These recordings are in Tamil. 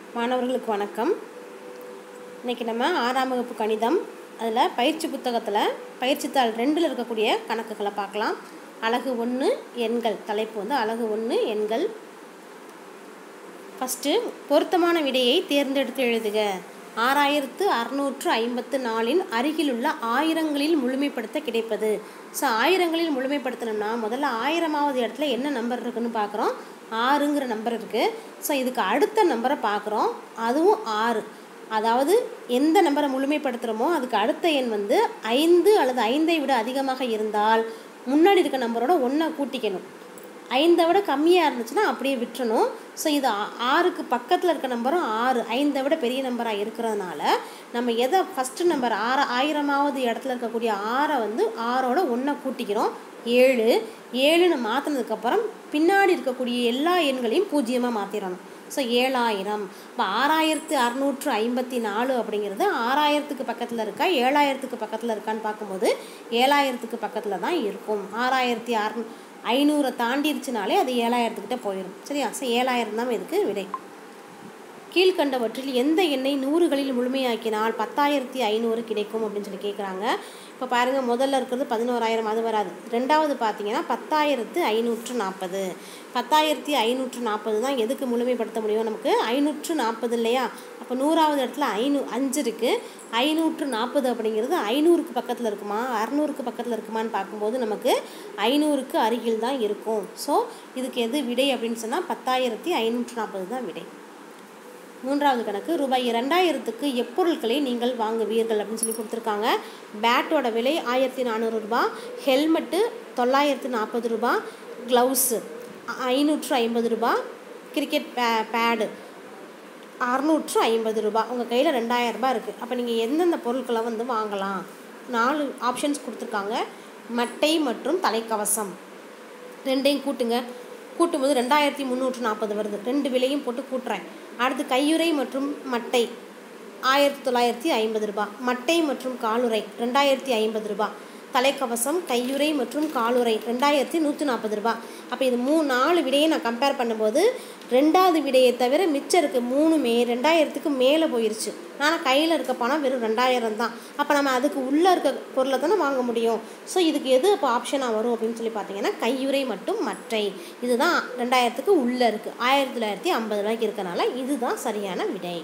மாணவர்களுக்கு வணக்கம் இன்றைக்கி நம்ம ஆறாம் வகுப்பு கணிதம் அதில் பயிற்சி புத்தகத்தில் பயிற்சித்தாள் ரெண்டில் இருக்கக்கூடிய கணக்குகளை பார்க்கலாம் அழகு ஒன்று எண்கள் தலைப்பு வந்து அழகு ஒன்று எண்கள் ஃபஸ்ட்டு பொருத்தமான விடையை தேர்ந்தெடுத்து எழுதுக ஆறாயிரத்து அறுநூற்று ஐம்பத்து நாலின் அருகிலுள்ள ஆயிரங்களில் முழுமைப்படுத்த கிடைப்பது ஸோ ஆயிரங்களில் முழுமைப்படுத்தணும்னா முதல்ல ஆயிரமாவது இடத்துல என்ன நம்பர் இருக்குன்னு பார்க்குறோம் ஆறுங்கிற நம்பர் இருக்குது ஸோ இதுக்கு அடுத்த நம்பரை பார்க்குறோம் அதுவும் ஆறு அதாவது எந்த நம்பரை முழுமைப்படுத்துகிறோமோ அதுக்கு அடுத்த எண் வந்து ஐந்து அல்லது ஐந்தை விட அதிகமாக இருந்தால் முன்னாடி இருக்க நம்பரோட ஒன்றை கூட்டிக்கணும் ஐந்தை விட கம்மியாக இருந்துச்சுன்னா அப்படியே விட்டுறணும் ஸோ இது ஆ- ஆறுக்கு பக்கத்தில் இருக்க நம்பரும் ஆறு ஐந்தை விட பெரிய நம்பராக இருக்கிறதுனால நம்ம எதை ஃபஸ்ட்டு நம்பர் ஆறு ஆயிரமாவது இடத்துல இருக்கக்கூடிய ஆறை வந்து ஆறோட ஒன்றை கூட்டிக்கிறோம் ஏழு ஏழுன்னு மாற்றினதுக்கப்புறம் பின்னாடி இருக்கக்கூடிய எல்லா எண்களையும் பூஜ்ஜியமாக மாற்றிடணும் ஸோ ஏழாயிரம் இப்போ ஆறாயிரத்து அறநூற்று ஐம்பத்தி நாலு அப்படிங்கிறது ஆறாயிரத்துக்கு பக்கத்தில் இருக்கா ஏழாயிரத்துக்கு பக்கத்தில் இருக்கான்னு பார்க்கும்போது ஏழாயிரத்துக்கு பக்கத்தில் தான் இருக்கும் ஆறாயிரத்தி அறநூ ஐநூறை தாண்டிடுச்சுனாலே அது ஏழாயிரத்துக்கிட்ட போயிடும் சரியா ஸோ ஏழாயிரம் தான் இதுக்கு விடை கீழ்கண்டவற்றில் எந்த எண்ணை நூறுகளில் முழுமையாக்கினால் பத்தாயிரத்தி ஐநூறு கிடைக்கும் அப்படின்னு சொல்லி கேட்குறாங்க இப்போ பாருங்கள் முதல்ல இருக்கிறது பதினோராயிரம் அது வராது ரெண்டாவது பார்த்தீங்கன்னா பத்தாயிரத்து ஐநூற்று நாற்பது பத்தாயிரத்தி ஐநூற்று நாற்பது தான் எதுக்கு முழுமைப்படுத்த முடியும் நமக்கு ஐநூற்று நாற்பது இல்லையா அப்போ நூறாவது இடத்துல ஐநூ அஞ்சு இருக்குது ஐநூற்று நாற்பது அப்படிங்கிறது ஐநூறுக்கு பக்கத்தில் இருக்குமா அறநூறுக்கு பக்கத்தில் இருக்குமான்னு பார்க்கும்போது நமக்கு ஐநூறுக்கு அருகில் தான் இருக்கும் ஸோ இதுக்கு எது விடை அப்படின்னு சொன்னால் பத்தாயிரத்தி ஐநூற்று நாற்பது தான் விடை மூன்றாவது கணக்கு ரூபாய் இரண்டாயிரத்துக்கு எப்பொருட்களை நீங்கள் வாங்குவீர்கள் அப்படின்னு சொல்லி கொடுத்துருக்காங்க பேட்டோட விலை ஆயிரத்தி நானூறு ரூபாய் ஹெல்மெட்டு தொள்ளாயிரத்து நாற்பது ரூபாய் க்ளவுஸு ஐநூற்று ஐம்பது ரூபாய் கிரிக்கெட் பே பேடு அறநூற்று ஐம்பது ரூபாய் உங்கள் கையில் ரெண்டாயிரம் ரூபாய் இருக்குது அப்போ நீங்கள் எந்தெந்த பொருட்களை வந்து வாங்கலாம் நாலு ஆப்ஷன்ஸ் கொடுத்துருக்காங்க மட்டை மற்றும் தலைக்கவசம் ரெண்டையும் கூட்டுங்க கூட்டும்போது ரெண்டாயிரத்தி முந்நூற்று நாற்பது வருது ரெண்டு விலையும் போட்டு கூட்டுறேன் அடுத்து கையுறை மற்றும் மட்டை ஆயிரத்தி தொள்ளாயிரத்தி ஐம்பது ரூபாய் மட்டை மற்றும் காலுறை ரெண்டாயிரத்தி ஐம்பது ரூபாய் தலைக்கவசம் கையுறை மற்றும் காலுறை ரெண்டாயிரத்தி நூற்றி நாற்பது ரூபாய் அப்போ இது மூணு நாலு விடையை நான் கம்பேர் பண்ணும்போது ரெண்டாவது விடையை தவிர மிச்சம் இருக்க மூணுமே ரெண்டாயிரத்துக்கு மேலே போயிருச்சு ஆனால் கையில் இருக்க பணம் வெறும் ரெண்டாயிரம் தான் அப்போ நம்ம அதுக்கு உள்ளே இருக்க பொருளை தானே வாங்க முடியும் ஸோ இதுக்கு எது இப்போ ஆப்ஷனாக வரும் அப்படின்னு சொல்லி பார்த்தீங்கன்னா கையுறை மற்றும் மற்றை இதுதான் ரெண்டாயிரத்துக்கு உள்ளே இருக்குது ஆயிரத்தி தொள்ளாயிரத்தி ஐம்பது ரூபாய்க்கு இருக்கனால இதுதான் சரியான விடை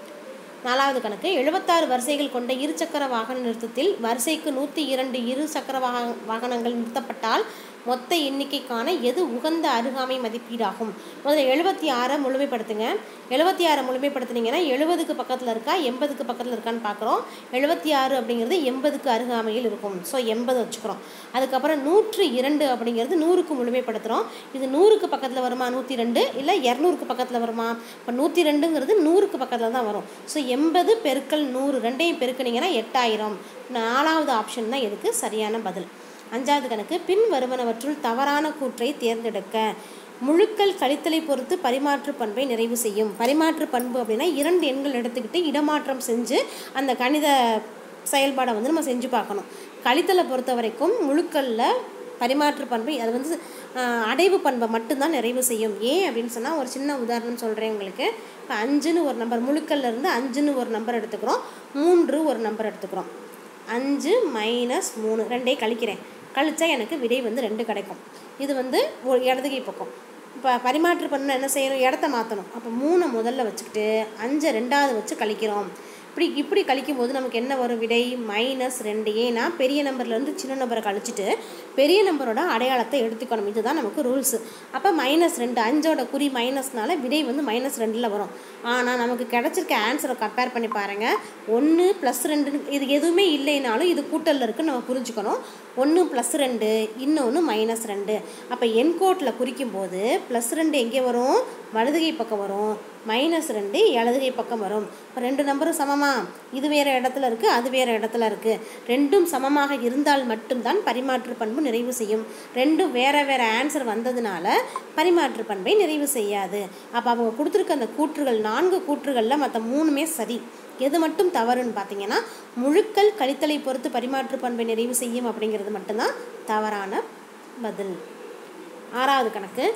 நாலாவது கணக்கு எழுபத்தாறு வரிசைகள் கொண்ட இருசக்கர வாகன நிறுத்தத்தில் வரிசைக்கு நூற்றி இரண்டு இரு சக்கர வாக வாகனங்கள் நிறுத்தப்பட்டால் மொத்த எண்ணிக்கைக்கான எது உகந்த அருகாமை மதிப்பீடாகும் முதல்ல எழுபத்தி ஆறை முழுமைப்படுத்துங்க எழுபத்தி ஆறை முழுமைப்படுத்துனீங்கன்னா எழுபதுக்கு பக்கத்தில் இருக்கா எண்பதுக்கு பக்கத்தில் இருக்கான்னு பார்க்குறோம் எழுபத்தி ஆறு அப்படிங்கிறது எண்பதுக்கு அருகாமையில் இருக்கும் ஸோ எண்பது வச்சுக்கிறோம் அதுக்கப்புறம் நூற்று இரண்டு அப்படிங்கிறது நூறுக்கு முழுமைப்படுத்துகிறோம் இது நூறுக்கு பக்கத்தில் வருமா நூற்றி ரெண்டு இல்லை இரநூறுக்கு பக்கத்தில் வருமா இப்போ நூற்றி ரெண்டுங்கிறது நூறுக்கு பக்கத்தில் தான் வரும் ஸோ எண்பது பெருக்கல் நூறு ரெண்டையும் பெருக்குனீங்கன்னா எட்டாயிரம் நாலாவது ஆப்ஷன் தான் இதுக்கு சரியான பதில் அஞ்சாவது கணக்கு பின் வருவனவற்றுள் தவறான கூற்றை தேர்ந்தெடுக்க முழுக்கள் கழித்தலை பொறுத்து பரிமாற்று பண்பை நிறைவு செய்யும் பரிமாற்று பண்பு அப்படின்னா இரண்டு எண்கள் எடுத்துக்கிட்டு இடமாற்றம் செஞ்சு அந்த கணித செயல்பாடை வந்து நம்ம செஞ்சு பார்க்கணும் கழித்தலை பொறுத்த வரைக்கும் முழுக்களில் பரிமாற்று பண்பை அது வந்து ஆஹ், அடைவு பண்பை மட்டும்தான் நிறைவு செய்யும் ஏன் அப்படின்னு சொன்னால் ஒரு சின்ன உதாரணம் சொல்கிறேன் உங்களுக்கு இப்போ அஞ்சுன்னு ஒரு நம்பர் முழுக்கல்ல இருந்து அஞ்சுன்னு ஒரு நம்பர் எடுத்துக்கிறோம் மூன்று ஒரு நம்பர் எடுத்துக்கிறோம் அஞ்சு மைனஸ் மூணு ரெண்டையும் கழிக்கிறேன் கழிச்சா எனக்கு விடை வந்து ரெண்டு கிடைக்கும் இது வந்து ஒரு இடதுகை பக்கம் இப்போ பரிமாற்று பண்ண என்ன செய்யணும் இடத்த மாற்றணும் அப்போ மூணை முதல்ல வச்சுக்கிட்டு அஞ்சை ரெண்டாவது வச்சு கழிக்கிறோம் இப்படி இப்படி கழிக்கும் போது நமக்கு என்ன வரும் விடை மைனஸ் ரெண்டு ஏன்னா பெரிய நம்பர்லேருந்து சின்ன நம்பரை கழிச்சிட்டு பெரிய நம்பரோட அடையாளத்தை எடுத்துக்கணும் இதுதான் நமக்கு ரூல்ஸு அப்போ மைனஸ் ரெண்டு அஞ்சோட குறி மைனஸ்னால விடை வந்து மைனஸ் ரெண்டில் வரும் ஆனால் நமக்கு கிடச்சிருக்க ஆன்சரை கம்பேர் பண்ணி பாருங்கள் ஒன்று ப்ளஸ் ரெண்டு இது எதுவுமே இல்லைனாலும் இது கூட்டலில் இருக்குன்னு நம்ம புரிஞ்சுக்கணும் ஒன்று ப்ளஸ் ரெண்டு இன்னொன்று மைனஸ் ரெண்டு அப்போ என்கோட்டில் குறிக்கும் போது ப்ளஸ் ரெண்டு எங்கே வரும் வலதுகை பக்கம் வரும் மைனஸ் ரெண்டு இடதுகை பக்கம் வரும் இப்போ ரெண்டு நம்பரும் சமமா இது வேறு இடத்துல இருக்குது அது வேறு இடத்துல இருக்குது ரெண்டும் சமமாக இருந்தால் மட்டும்தான் பரிமாற்று பண்பு நிறைவு செய்யும் ரெண்டும் வேறு வேறு ஆன்சர் வந்ததுனால பரிமாற்று பண்பை நிறைவு செய்யாது அப்போ அவங்க கொடுத்துருக்க அந்த கூற்றுகள் நான்கு கூற்றுகளில் மற்ற மூணுமே சரி எது மட்டும் தவறுன்னு பார்த்தீங்கன்னா முழுக்கள் கழித்தலை பொறுத்து பரிமாற்று பண்பை நிறைவு செய்யும் அப்படிங்கிறது மட்டும்தான் தவறான பதில் ஆறாவது கணக்கு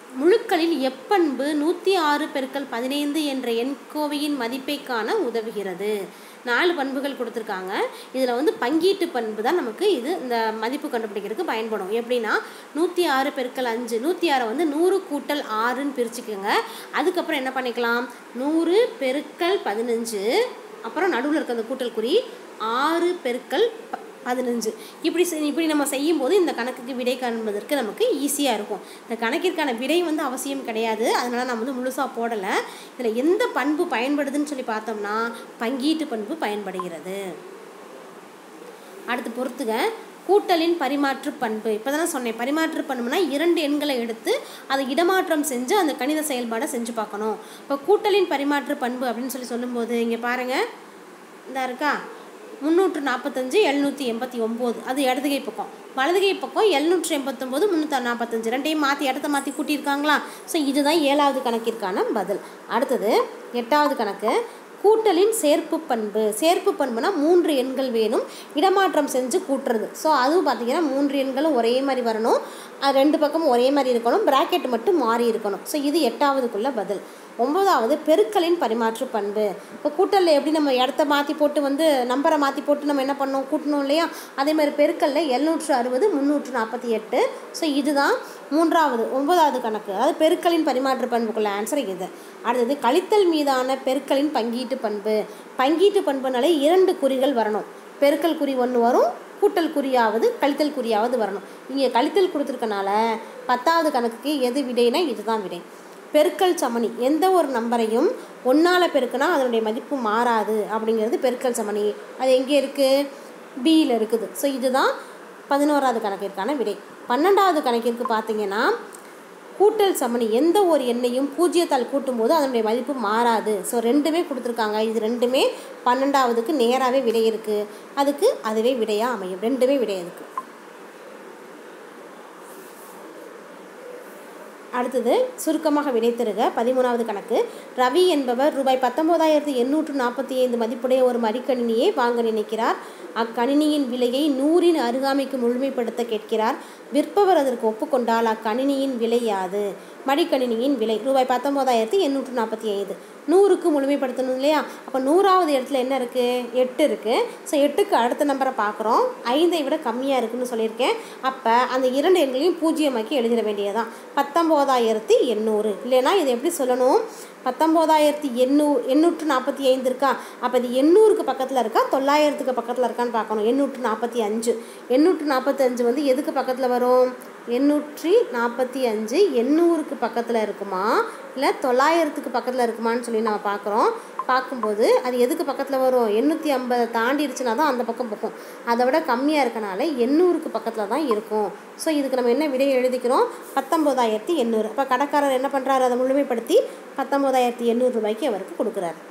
முழுக்களில் எப்பண்பு நூற்றி ஆறு பெருக்கல் பதினைந்து என்ற எண்கோவையின் மதிப்பை காண உதவுகிறது நாலு பண்புகள் கொடுத்துருக்காங்க இதில் வந்து பங்கீட்டு பண்பு தான் நமக்கு இது இந்த மதிப்பு கண்டுபிடிக்கிறதுக்கு பயன்படும் எப்படின்னா நூற்றி ஆறு பெருக்கல் அஞ்சு நூற்றி ஆறை வந்து நூறு கூட்டல் ஆறுன்னு பிரிச்சுக்கோங்க அதுக்கப்புறம் என்ன பண்ணிக்கலாம் நூறு பெருக்கல் பதினஞ்சு அப்புறம் நடுவில் இருக்க அந்த கூட்டல் குறி ஆறு பெருக்கல் ப பதினஞ்சு இப்படி செய்- இப்படி நம்ம செய்யும்போது இந்த கணக்குக்கு விடை காண்பதற்கு நமக்கு ஈஸியாக இருக்கும் இந்த கணக்கிற்கான விடை வந்து அவசியம் கிடையாது அதனால் நான் வந்து முழுசாக போடலை இதில் எந்த பண்பு பயன்படுதுன்னு சொல்லி பார்த்தோம்னா பங்கீட்டு பண்பு பயன்படுகிறது அடுத்து பொறுத்துக கூட்டலின் பரிமாற்று பண்பு இப்போ தானே சொன்னேன் பரிமாற்று பண்புனா இரண்டு எண்களை எடுத்து அதை இடமாற்றம் செஞ்சு அந்த கணித செயல்பாடை செஞ்சு பார்க்கணும் இப்போ கூட்டலின் பரிமாற்று பண்பு அப்படின்னு சொல்லி சொல்லும்போது இங்கே பாருங்கள் இந்த இருக்கா முந்நூற்று நாற்பத்தஞ்சு எழுநூற்றி எண்பத்தி ஒம்பது அது இடதுகை பக்கம் வலதுகை பக்கம் எழுநூற்றி எண்பத்தொம்போது முந்நூற்றி நாற்பத்தஞ்சு ரெண்டையும் மாற்றி இடத்த மாற்றி கூட்டியிருக்காங்களா ஸோ இதுதான் ஏழாவது கணக்கிற்கான பதில் அடுத்தது எட்டாவது கணக்கு கூட்டலின் சேர்ப்பு பண்பு சேர்ப்பு பண்புனா மூன்று எண்கள் வேணும் இடமாற்றம் செஞ்சு கூட்டுறது ஸோ அதுவும் பார்த்தீங்கன்னா மூன்று எண்களும் ஒரே மாதிரி வரணும் அது ரெண்டு பக்கமும் ஒரே மாதிரி இருக்கணும் பிராக்கெட் மட்டும் மாறி இருக்கணும் ஸோ இது எட்டாவதுக்குள்ள பதில் ஒன்பதாவது பெருக்கலின் பரிமாற்று பண்பு இப்போ கூட்டலில் எப்படி நம்ம இடத்த மாற்றி போட்டு வந்து நம்பரை மாற்றி போட்டு நம்ம என்ன பண்ணோம் கூட்டணும் இல்லையா அதே மாதிரி பெருக்கல்ல எழுநூற்று அறுபது முந்நூற்று நாற்பத்தி எட்டு ஸோ இதுதான் மூன்றாவது ஒன்பதாவது கணக்கு அதாவது பெருக்கலின் பரிமாற்று பண்புக்குள்ள ஆன்சர் இது அடுத்தது கழித்தல் மீதான பெருக்கலின் பங்கீட்டு பண்பு பங்கீட்டு பண்புனாலே இரண்டு குறிகள் வரணும் பெருக்கல் குறி ஒன்று வரும் கூட்டல் குறியாவது கழித்தல் குறியாவது வரணும் இங்கே கழித்தல் கொடுத்துருக்கனால பத்தாவது கணக்குக்கு எது விடைனா இதுதான் விடை பெருக்கல் சமணி எந்த ஒரு நம்பரையும் ஒன்றால் பெருக்குனா அதனுடைய மதிப்பு மாறாது அப்படிங்கிறது பெருக்கல் சமணி அது எங்கே இருக்குது பியில் இருக்குது ஸோ இதுதான் பதினோராவது கணக்கிற்கான விடை பன்னெண்டாவது கணக்கிற்கு பார்த்தீங்கன்னா கூட்டல் சமணி எந்த ஒரு எண்ணையும் பூஜ்ஜியத்தால் கூட்டும்போது அதனுடைய மதிப்பு மாறாது ஸோ ரெண்டுமே கொடுத்துருக்காங்க இது ரெண்டுமே பன்னெண்டாவதுக்கு நேராகவே விடை இருக்குது அதுக்கு அதுவே விடையாக அமையும் ரெண்டுமே விடை இருக்குது அடுத்தது சுருக்கமாக விடை தருக பதிமூணாவது கணக்கு ரவி என்பவர் ரூபாய் பத்தொம்போதாயிரத்து எண்ணூற்று நாற்பத்தி ஐந்து மதிப்புடைய ஒரு மடிக்கணினியை வாங்க நினைக்கிறார் அக்கணினியின் விலையை நூறின் அருகாமைக்கு முழுமைப்படுத்த கேட்கிறார் விற்பவர் அதற்கு ஒப்புக்கொண்டால் அக்கணினியின் விலை யாது மடிக்கணினியின் விலை ரூபாய் பத்தொம்போதாயிரத்து எண்ணூற்று நாற்பத்தி ஐந்து நூறுக்கு முழுமைப்படுத்தணும் இல்லையா அப்போ நூறாவது இடத்துல என்ன இருக்குது எட்டு இருக்குது ஸோ எட்டுக்கு அடுத்த நம்பரை பார்க்குறோம் ஐந்தை விட கம்மியாக இருக்குன்னு சொல்லியிருக்கேன் அப்போ அந்த இரண்டு எண்களையும் பூஜ்ஜியமாக்கி எழுதிட வேண்டியதான் பத்தொம்போதாயிரத்தி எண்ணூறு இல்லைன்னா இதை எப்படி சொல்லணும் பத்தொம்போதாயிரத்தி எண்ணூ எண்ணூற்று நாற்பத்தி ஐந்து இருக்கா அப்போ இது எண்ணூறுக்கு பக்கத்தில் இருக்கா தொள்ளாயிரத்துக்கு பக்கத்தில் இருக்கான்னு பார்க்கணும் எண்ணூற்று நாற்பத்தி அஞ்சு எண்ணூற்று நாற்பத்தி அஞ்சு வந்து எதுக்கு பக்கத்தில் வரும் எண்ணூற்றி நாற்பத்தி அஞ்சு எண்ணூறுக்கு பக்கத்தில் இருக்குமா இல்லை தொள்ளாயிரத்துக்கு பக்கத்தில் இருக்குமான்னு சொல்லி நம்ம பார்க்குறோம் பார்க்கும்போது அது எதுக்கு பக்கத்தில் வரும் எண்ணூற்றி ஐம்பதை தாண்டிடுச்சுனா தான் அந்த பக்கம் போகும் அதை விட கம்மியாக இருக்கனால எண்ணூறுக்கு பக்கத்தில் தான் இருக்கும் ஸோ இதுக்கு நம்ம என்ன விடை எழுதிக்கிறோம் பத்தொம்போதாயிரத்தி எண்ணூறு அப்போ கடைக்காரர் என்ன பண்ணுறாரு அதை முழுமைப்படுத்தி பத்தொம்போதாயிரத்தி எண்ணூறு ரூபாய்க்கு அவருக்கு கொடுக்குறாரு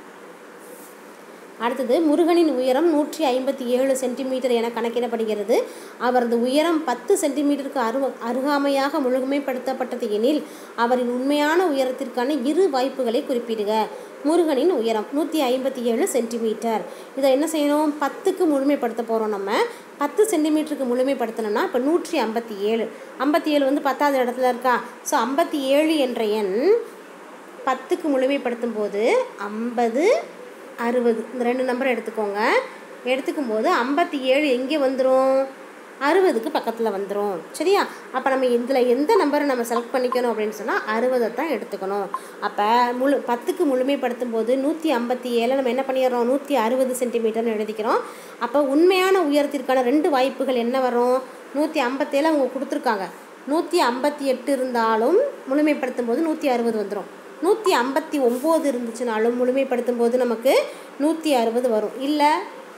அடுத்தது முருகனின் உயரம் நூற்றி ஐம்பத்தி ஏழு சென்டிமீட்டர் என கணக்கிடப்படுகிறது அவரது உயரம் பத்து சென்டிமீட்டருக்கு அரு அருகாமையாக முழுமைப்படுத்தப்பட்டது எனில் அவரின் உண்மையான உயரத்திற்கான இரு வாய்ப்புகளை குறிப்பிடுக முருகனின் உயரம் நூற்றி ஐம்பத்தி ஏழு சென்டிமீட்டர் இதை என்ன செய்யணும் பத்துக்கு முழுமைப்படுத்த போகிறோம் நம்ம பத்து சென்டிமீட்டருக்கு முழுமைப்படுத்தணும்னா இப்போ நூற்றி ஐம்பத்தி ஏழு ஐம்பத்தி ஏழு வந்து பத்தாவது இடத்துல இருக்கா ஸோ ஐம்பத்தி ஏழு என்ற எண் பத்துக்கு முழுமைப்படுத்தும் போது ஐம்பது அறுபது இந்த ரெண்டு நம்பரை எடுத்துக்கோங்க எடுத்துக்கும் போது ஐம்பத்தி ஏழு எங்கே வந்துடும் அறுபதுக்கு பக்கத்தில் வந்துடும் சரியா அப்போ நம்ம இதில் எந்த நம்பரை நம்ம செலக்ட் பண்ணிக்கணும் அப்படின்னு சொன்னால் அறுபதை தான் எடுத்துக்கணும் அப்போ முழு பத்துக்கு முழுமைப்படுத்தும் போது நூற்றி ஐம்பத்தி ஏழை நம்ம என்ன பண்ணிடுறோம் நூற்றி அறுபது சென்டிமீட்டர்னு எழுதிக்கிறோம் அப்போ உண்மையான உயரத்திற்கான ரெண்டு வாய்ப்புகள் என்ன வரும் நூற்றி ஐம்பத்தேழு அவங்க கொடுத்துருக்காங்க நூற்றி ஐம்பத்தி எட்டு இருந்தாலும் முழுமைப்படுத்தும் போது நூற்றி அறுபது வந்துடும் நூற்றி ஐம்பத்தி ஒம்பது இருந்துச்சுனாலும் முழுமைப்படுத்தும் போது நமக்கு நூற்றி அறுபது வரும் இல்லை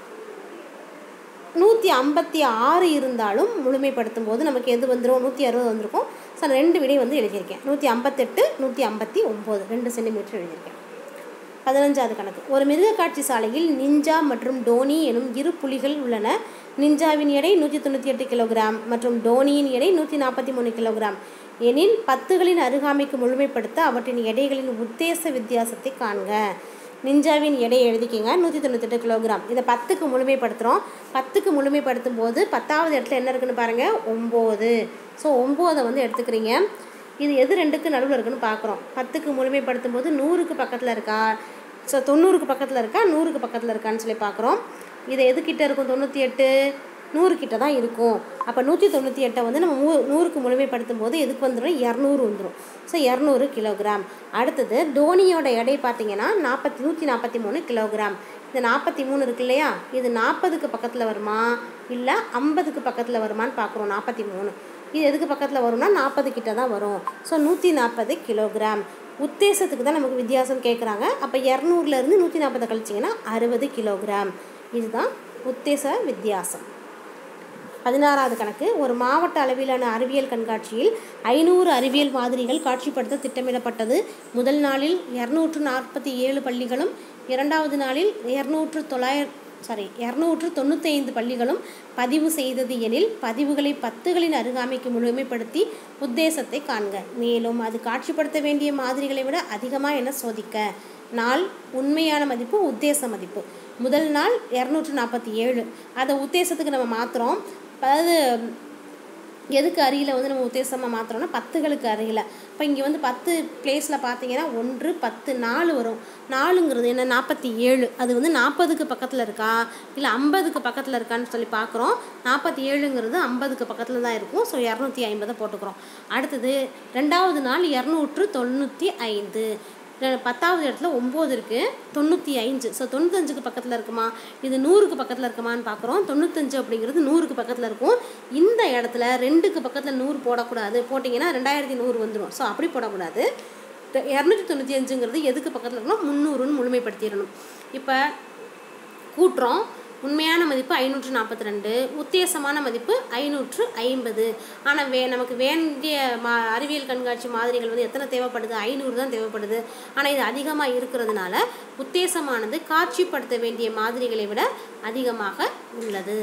நூற்றி ஐம்பத்தி ஆறு இருந்தாலும் முழுமைப்படுத்தும் போது நமக்கு எது வந்துடும் நூற்றி அறுபது வந்திருக்கும் ஸோ நான் ரெண்டு விடை வந்து எழுதியிருக்கேன் நூற்றி ஐம்பத்தெட்டு நூற்றி ஐம்பத்தி ஒம்பது ரெண்டு சென்டிமீட்டர் எழுதியிருக்கேன் பதினஞ்சாவது கணக்கு ஒரு மிருகக்காட்சி சாலையில் நிஞ்சா மற்றும் டோனி எனும் இரு புலிகள் உள்ளன நிஞ்சாவின் எடை நூற்றி தொண்ணூற்றி எட்டு கிலோகிராம் மற்றும் டோனியின் எடை நூற்றி நாற்பத்தி மூணு கிலோகிராம் எனில் பத்துகளின் அருகாமைக்கு முழுமைப்படுத்த அவற்றின் எடைகளின் உத்தேச வித்தியாசத்தை காண்க நிஞ்சாவின் எடை எழுதிக்கிங்க நூற்றி தொண்ணூத்தெட்டு கிலோகிராம் இதை பத்துக்கு முழுமைப்படுத்துகிறோம் பத்துக்கு முழுமைப்படுத்தும் போது பத்தாவது இடத்துல என்ன இருக்குன்னு பாருங்கள் ஒம்பது ஸோ ஒம்போதை வந்து எடுத்துக்கிறீங்க இது எது ரெண்டுக்கு நடுவில் இருக்குன்னு பார்க்குறோம் பத்துக்கு முழுமைப்படுத்தும் போது நூறுக்கு பக்கத்தில் இருக்கா ஸோ தொண்ணூறுக்கு பக்கத்தில் இருக்கா நூறுக்கு பக்கத்தில் இருக்கான்னு சொல்லி பார்க்குறோம் இது எதுக்கிட்ட இருக்கும் தொண்ணூற்றி எட்டு நூறு கிட்ட தான் இருக்கும் அப்போ நூற்றி தொண்ணூற்றி எட்டை வந்து நம்ம மூ நூறுக்கு முழுமைப்படுத்தும் போது எதுக்கு வந்துடும் இரநூறு வந்துடும் ஸோ இரநூறு கிலோகிராம் அடுத்தது டோனியோட எடை பார்த்தீங்கன்னா நாற்பத்தி நூற்றி நாற்பத்தி மூணு கிலோகிராம் இந்த நாற்பத்தி மூணு இருக்கு இல்லையா இது நாற்பதுக்கு பக்கத்தில் வருமா இல்லை ஐம்பதுக்கு பக்கத்தில் வருமான்னு பார்க்குறோம் நாற்பத்தி மூணு இது எதுக்கு பக்கத்தில் வரும்னா நாற்பது கிட்ட தான் வரும் ஸோ நூற்றி நாற்பது கிலோகிராம் உத்தேசத்துக்கு தான் நமக்கு வித்தியாசம் கேட்குறாங்க அப்போ இரநூறுலேருந்து நூற்றி நாற்பதை கழிச்சிங்கன்னா அறுபது கிலோகிராம் இதுதான் உத்தேச வித்தியாசம் பதினாறாவது கணக்கு ஒரு மாவட்ட அளவிலான அறிவியல் கண்காட்சியில் ஐநூறு அறிவியல் மாதிரிகள் காட்சிப்படுத்த திட்டமிடப்பட்டது முதல் நாளில் இரநூற்று நாற்பத்தி ஏழு பள்ளிகளும் இரண்டாவது நாளில் இரநூற்று தொள்ளாயிர சாரி இரநூற்று தொண்ணூத்தைந்து பள்ளிகளும் பதிவு செய்தது எனில் பதிவுகளை பத்துகளின் அருகாமைக்கு முழுமைப்படுத்தி உத்தேசத்தை காண்க மேலும் அது காட்சிப்படுத்த வேண்டிய மாதிரிகளை விட அதிகமாக என சோதிக்க நாள் உண்மையான மதிப்பு உத்தேச மதிப்பு முதல் நாள் இரநூற்று நாற்பத்தி ஏழு அதை உத்தேசத்துக்கு நம்ம மாற்றுறோம் அதாவது எதுக்கு அருகில் வந்து நம்ம உத்தேசமாக மாற்றுறோம்னா பத்துகளுக்கு அருகில் இப்போ இங்கே வந்து பத்து பிளேஸில் பார்த்தீங்கன்னா ஒன்று பத்து நாலு வரும் நாலுங்கிறது என்ன நாற்பத்தி ஏழு அது வந்து நாற்பதுக்கு பக்கத்தில் இருக்கா இல்லை ஐம்பதுக்கு பக்கத்தில் இருக்கான்னு சொல்லி பார்க்குறோம் நாற்பத்தி ஏழுங்கிறது ஐம்பதுக்கு பக்கத்தில் தான் இருக்கும் ஸோ இரநூத்தி ஐம்பதை போட்டுக்கிறோம் அடுத்தது ரெண்டாவது நாள் இரநூற்று தொண்ணூற்றி ஐந்து ரெ- பத்தாவது இடத்துல ஒம்பது இருக்குது தொண்ணூற்றி ஐந்து ஸோ தொண்ணூத்தஞ்சுக்கு பக்கத்தில் இருக்குமா இது நூறுக்கு பக்கத்தில் இருக்குமான்னு பார்க்குறோம் தொண்ணூத்தஞ்சு அப்படிங்கிறது நூறுக்கு பக்கத்தில் இருக்கும் இந்த இடத்துல ரெண்டுக்கு பக்கத்தில் நூறு போடக்கூடாது போட்டிங்கன்னா ரெண்டாயிரத்தி நூறு வந்துடும் ஸோ அப்படி போடக்கூடாது த- இரநூத்தி தொண்ணூற்றி அஞ்சுங்கிறது எதுக்கு பக்கத்தில் இருக்கணும் முந்நூறுன்னு முழுமைப்படுத்திடணும் இப்போ கூட்டுறோம் உண்மையான மதிப்பு ஐநூற்று நாற்பத்தி ரெண்டு உத்தேசமான மதிப்பு ஐநூற்று ஐம்பது ஆனால் வே நமக்கு வேண்டிய மா அறிவியல் கண்காட்சி மாதிரிகள் வந்து எத்தனை தேவைப்படுது ஐநூறு தான் தேவைப்படுது ஆனால் இது அதிகமாக இருக்கிறதுனால உத்தேசமானது காட்சிப்படுத்த வேண்டிய மாதிரிகளை விட அதிகமாக உள்ளது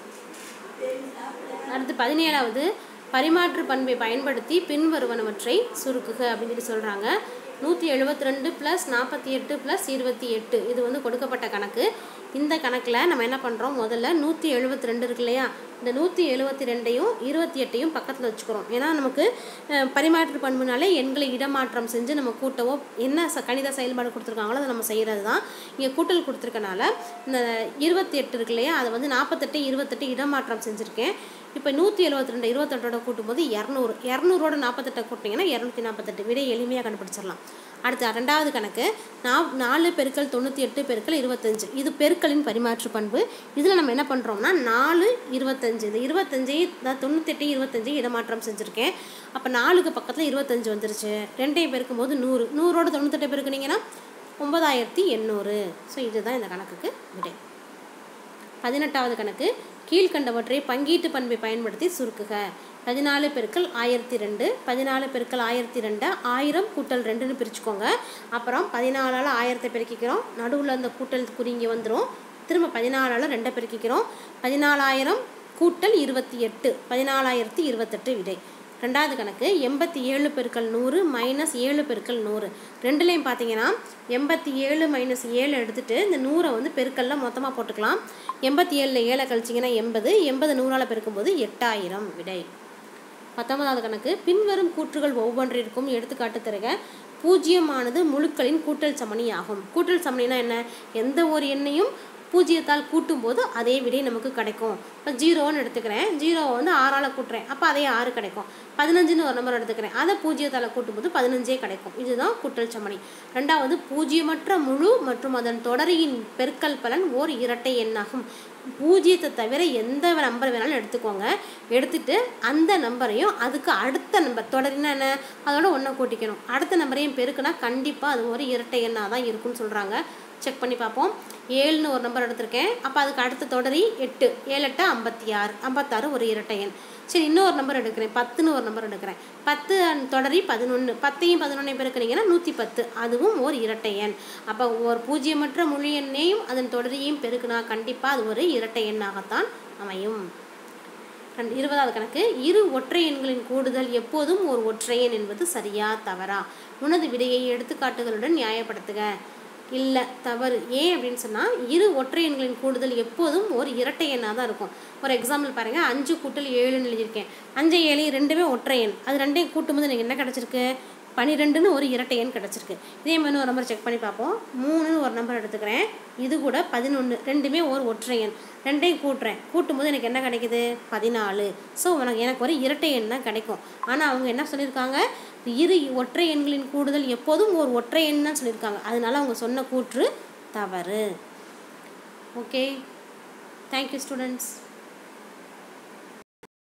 அடுத்து பதினேழாவது பரிமாற்று பண்பை பயன்படுத்தி பின்வருவனவற்றை சுருக்குக அப்படின்னு சொல்லி சொல்கிறாங்க நூற்றி எழுபத்தி ரெண்டு ப்ளஸ் நாற்பத்தி எட்டு ப்ளஸ் இருபத்தி எட்டு இது வந்து கொடுக்கப்பட்ட கணக்கு இந்த கணக்கில் நம்ம என்ன பண்ணுறோம் முதல்ல நூற்றி எழுபத்தி ரெண்டு இருக்கு இல்லையா இந்த நூற்றி எழுபத்தி ரெண்டையும் இருபத்தி எட்டையும் பக்கத்தில் வச்சுக்கிறோம் ஏன்னா நமக்கு அஹ், பரிமாற்று பண்புனாலே எண்களை இடமாற்றம் செஞ்சு நம்ம கூட்டவோ என்ன ச கணித செயல்பாடு கொடுத்துருக்காங்களோ அதை நம்ம செய்கிறது தான் இங்கே கூட்டல் கொடுத்துருக்கனால இந்த இருபத்தி எட்டு இருக்கு இல்லையா அதை வந்து நாற்பத்தெட்டு இருபத்தெட்டு இடமாற்றம் செஞ்சுருக்கேன் இப்போ நூற்றி எழுபத்தி ரெண்டு இருபத்தெட்டோட கூட்டும்போது இரநூறு இரநூறோட நாற்பத்தெட்டை கூட்டிங்கன்னா இரநூத்தி நாற்பத்தெட்டு விடை எளிமையாக கண்டுபிடிச்சிடலாம் அடுத்து ரெண்டாவது கணக்கு நா நாலு பெருக்கல் தொண்ணூற்றி எட்டு பெருக்கல் இருபத்தஞ்சு இது பெருக்கலின் பரிமாற்று பண்பு இதில் நம்ம என்ன பண்ணுறோம்னா நாலு இருபத்தஞ்சு இந்த இருபத்தஞ்சை நான் தொண்ணூத்தெட்டு இருபத்தஞ்சு இடமாற்றம் செஞ்சுருக்கேன் அப்போ நாலுக்கு பக்கத்தில் இருபத்தஞ்சு வந்துருச்சு ரெண்டையும் பெருக்கும்போது நூறு நூறோட தொண்ணூத்தெட்டை பெருக்குனீங்கன்னா ஒன்பதாயிரத்தி எண்ணூறு ஸோ இதுதான் இந்த கணக்குக்கு விடை பதினெட்டாவது கணக்கு கீழ்கண்டவற்றை பங்கீட்டு பண்பை பயன்படுத்தி சுருக்குக பதினாலு பெருக்கல் ஆயிரத்தி ரெண்டு பதினாலு பெருக்கல் ஆயிரத்தி ரெண்டை ஆயிரம் கூட்டல் ரெண்டுன்னு பிரிச்சுக்கோங்க அப்புறம் பதினாலால் ஆயிரத்தை பெருக்கிக்கிறோம் நடுவில் அந்த கூட்டல் குறி இங்கே வந்துடும் திரும்ப பதினாலால் ரெண்டை பெருக்கிக்கிறோம் பதினாலாயிரம் கூட்டல் இருபத்தி எட்டு பதினாலாயிரத்தி இருபத்தெட்டு விடை ரெண்டாவது கணக்கு எண்பத்தி ஏழு பெருக்கல் நூறு மைனஸ் ஏழு பெருக்கல் நூறு ரெண்டுலேயும் பார்த்தீங்கன்னா எண்பத்தி ஏழு மைனஸ் ஏழு எடுத்துட்டு இந்த நூறை வந்து பெருக்கல்ல மொத்தமாக போட்டுக்கலாம் எண்பத்தி ஏழில் ஏழை கழிச்சிங்கன்னா எண்பது எண்பது நூறால் பெருக்கும்போது எட்டாயிரம் விடை பத்தொன்பதாவது கணக்கு பின்வரும் கூற்றுகள் ஒவ்வொன்றிற்கும் எடுத்துக்காட்டு தருக பூஜ்ஜியமானது முழுக்களின் கூட்டல் சமணி ஆகும் கூட்டல் சமணினா என்ன எந்த ஒரு எண்ணையும் பூஜ்ஜியத்தால் கூட்டும்போது அதே விடை நமக்கு கிடைக்கும் இப்போ ஜீரோன்னு எடுத்துக்கிறேன் ஜீரோவை வந்து ஆறால் கூட்டுறேன் அப்போ அதே ஆறு கிடைக்கும் பதினஞ்சுன்னு ஒரு நம்பர் எடுத்துக்கிறேன் அதை பூஜ்ஜியத்தால் கூட்டும்போது பதினஞ்சே கிடைக்கும் இதுதான் கூட்டல் சமணி ரெண்டாவது பூஜ்ஜியமற்ற முழு மற்றும் அதன் தொடரியின் பெருக்கல் பலன் ஓர் இரட்டை எண்ணாகும் பூஜ்ஜியத்தை தவிர எந்த நம்பர் வேணாலும் எடுத்துக்கோங்க எடுத்துட்டு அந்த நம்பரையும் அதுக்கு அடுத்த நம்பர் தொடரினா என்ன அதோட ஒன்றை கூட்டிக்கணும் அடுத்த நம்பரையும் பெருக்குனா கண்டிப்பாக அது ஒரு இரட்டை எண்ணாக தான் இருக்குன்னு சொல்கிறாங்க செக் பண்ணி பார்ப்போம் ஏழுன்னு ஒரு நம்பர் எடுத்திருக்கேன் அப்போ அதுக்கு அடுத்த தொடரி எட்டு ஏழு எட்டு ஐம்பத்தி ஆறு ஐம்பத்தாறு ஒரு இரட்டை எண் சரி இன்னொரு நம்பர் எடுக்கிறேன் பத்துன்னு ஒரு நம்பர் எடுக்கிறேன் பத்து அண்ட் தொடரி பதினொன்று பத்தையும் பதினொன்றையும் பெருக்குனீங்கன்னா நூற்றி பத்து அதுவும் ஒரு இரட்டை எண் அப்போ ஒரு பூஜ்ஜியமற்ற முழு எண்ணையும் அதன் தொடரியையும் பெருக்குனா கண்டிப்பாக அது ஒரு இரட்டை எண்ணாகத்தான் அமையும் ரெண்டு- இருபதாவது கணக்கு இரு ஒற்றை எண்களின் கூடுதல் எப்போதும் ஒரு ஒற்றை எண் என்பது சரியா தவறா உனது விடையை எடுத்துக்காட்டுகளுடன் நியாயப்படுத்துக இல்லை தவறு ஏன் அப்படின்னு சொன்னால் இரு ஒற்றை எண்களின் கூடுதல் எப்போதும் ஒரு இரட்டை எண்ணாக தான் இருக்கும் ஒரு எக்ஸாம்பிள் பாருங்கள் அஞ்சு கூட்டல் ஏழுன்னு எழுதியிருக்கேன் அஞ்சு ஏழு ரெண்டுமே ஒற்றை எண் அது ரெண்டையும் கூட்டும்போது எனக்கு என்ன கிடச்சிருக்கு பன்னிரெண்டுன்னு ஒரு இரட்டை எண் கிடச்சிருக்கு இதே மாதிரி ஒரு நம்பர் செக் பண்ணி பார்ப்போம் மூணுன்னு ஒரு நம்பர் எடுத்துக்கிறேன் இது கூட பதினொன்று ரெண்டுமே ஒரு ஒற்றை எண் ரெண்டையும் கூட்டுறேன் கூட்டும்போது எனக்கு என்ன கிடைக்குது பதினாலு ஸோ உனக்கு எனக்கு ஒரு இரட்டை எண் தான் கிடைக்கும் ஆனால் அவங்க என்ன சொல்லியிருக்காங்க இரு ஒற்றை எண்களின் கூடுதல் எப்போதும் ஒரு ஒற்றை எண் தான் சொல்லியிருக்காங்க அதனால அவங்க சொன்ன கூற்று தவறு ஓகே தேங்க்யூ ஸ்டூடெண்ட்ஸ்